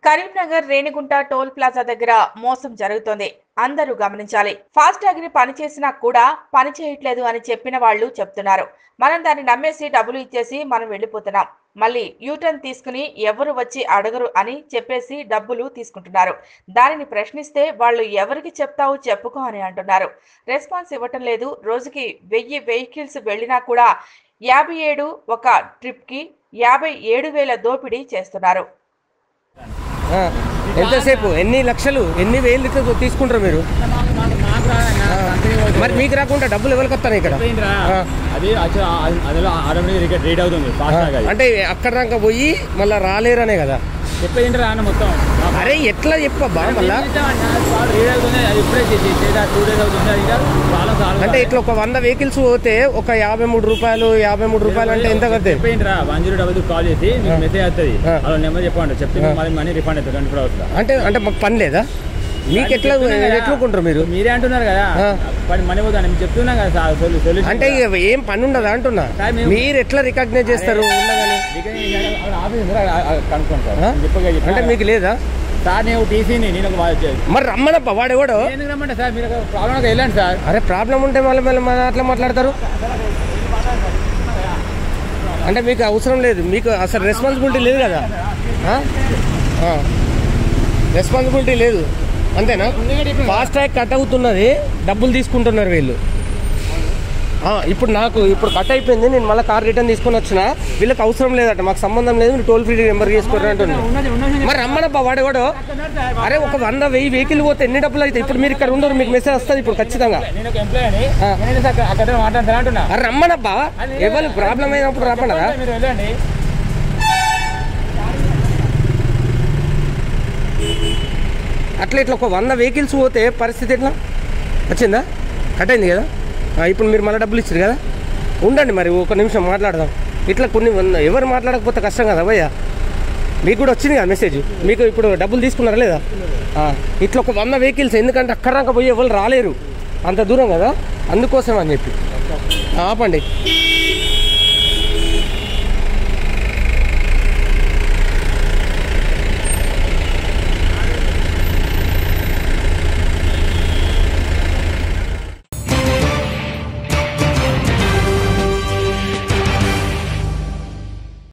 Karimnagar Renigunta toll plaza దగ్గర మోసం జరుగుతోంది అందరూ గమనించాలి ఫాస్టాగ్ ని పనిచేసినా కూడా పని చేయట్లేదు అని చెప్పిన వాళ్ళు చెప్తున్నారు మనం దాన్ని నమ్మేసి డబ్బులు ఇచ్చేసి మనం వెళ్ళిపోతున్నాం మళ్ళీ యూటర్న్ తీసుకుని ఎవరు వచ్చి అడగరు అని చెప్పేసి డబ్బులు తీసుకుంటున్నారు దానిని ప్రశ్నిస్తే వాళ్ళు ఎవరికి చెప్తావు చెప్పుకో అని అంటున్నారు రెస్పాన్స్ ఇవ్వటం లేదు రోజుకి వెయ్యి వెహికల్స్ వెళ్ళినా కూడా యాభై ఏడు ఒక ట్రిప్కి యాభై ఏడు వేల దోపిడీ చేస్తున్నారు ఆ, ఎంతసేపు ఎన్ని లక్షలు ఎన్ని వేలు ఇట్లా తీసుకుంటారు మీరు మరి మీకు రాకుండా డబ్బులు ఎవరికి వస్తాయి ఇక్కడ ఆ. అది actually ఆ- అందులో ఆటోమేటిక్ రేట్ అవుతుంది ఫాస్ట్ గా అది. అంటే అక్కడ దాకా పోయి మళ్ళీ రాలేరనే కదా చెప్పేది ఏంటి రాన్న మొత్తం అరే ఎట్లా చెప్పబ్బా మళ్ళా రేట్ అవుతుంది అది ఇప్పుడే టూ డేస్ అవుతుంది అది ఇంకా చాలా చాలా అంటే ఇట్లా ఒక వంద వెహికల్స్ పోతే ఒక యాభై మూడు రూపాయలు యాభై మూడు రూపాయలు అంటే ఎంత కదే చెప్పేయండి రా వన్ జీరో డబల్ కాల్ చేసి మీకు మెసేజ్ వస్తుంది ఆ. అలా నెంబర్ చెప్పండి చెప్తే మళ్ళీ మనీ రిఫండ్ అవుతుంది ట్వంటీ ఫోర్ అవర్స్ అంటే అంటే మాకు పని లేదా మీకు ఎట్లా ఎట్లుకుంటారు మీరు మీరే అంటున్నారు కదా ఆ. పని మనీ పోతాను మేము చెప్తున్నా కదా సార్ సొల్యూ సొల్యూషన్ అంటే ఇక ఏం పని ఉండదా అంటున్నా సార్, మేము- మీరు ఎట్లా రికగ్నైజ్ చేస్తారు ఉండగానే ఆఫీస్ ఉందా? ఆ- ఆ కనుక్కోండి సార్ ఆ? నేను చెప్పగా చెప్పినా. అంటే మీకు లేదా సార్ నేను టీసీని నేను ఒక వా- మరి రమ్మనప్ప వాడెవడో ఎందుకు రమ్మంటే సార్ మీరు ప్రాబ్లం వెళ్ళండి సార్ అరే ప్రాబ్లం ఉంటే మళ్ళీ మళ్ళీ మన అట్లా మాట్లాడతారు అంటే మీకు అవసరం లేదు మీకు అసలు రెస్పాన్సిబిలిటీ లేదు కదా రెస్పాన్సిబిలిటీ లేదు అంతేనా ఫాస్ట్ ట్రాక్ కట్ అవుతున్నది డబ్బులు తీసుకుంటున్నారు వీళ్ళు ఆ, ఇప్పుడు నాకు ఇప్పుడు కట్ అయిపోయింది నేను మళ్ళీ కార్ రిటర్న్ తీసుకొని వచ్చిన వీళ్ళకి అవసరం లేదట మాకు సంబంధం లేదు మీరు టోల్ ఫ్రీ నెంబర్ చేసుకోరు అంటున్నారు ఉన్నది ఉన్నది మరి రమ్మనప్ప వాడేవాడు అరే ఒక వంద వెయ్యి వెహికల్ పోతే ఎన్ని డబ్బులు అయితే ఇప్పుడు మీరు ఇక్కడ ఉండరు మీకు మెసేజ్ వస్తుంది ఇప్పుడు ఖచ్చితంగా నేను ఒక ఎంప్లాయ్ అని ఆ. నేనైతే సార్ అక్కడ- అక్కడ మాట్లాడతాను అంటున్నా అరే రమ్మనబ్బా ఎవరు ప్రాబ్లం అయినప్పుడు రమ్మనదా మీరు వెళ్ళండి అట్లా ఇట్లా ఒక వంద వెహికల్స్ పోతే పరిస్థితి ఎట్లా వచ్చిందా కట్ అయింది కదా ఆ, ఇప్పుడు మీరు మళ్ళీ డబ్బులు ఇచ్చారు కదా ఉండండి మరి ఒక నిమిషం మాట్లాడదాం ఇట్లా కొన్ని వంద ఎవరు మాట్లాడకపోతే కష్టం కదా భయ్యా మీకు కూడా వచ్చింది కదా మెసేజ్ మీకు ఇప్పుడు డబ్బులు తీసుకున్నారా లేదా ఆ, ఇట్లా ఒక వంద వెహికల్స్ ఎందుకంటే అక్కడ దాకా పోయి ఎవరు రాలేరు అంత దూరం కదా అందుకోసం అని చెప్పి ఆ, ఆపండి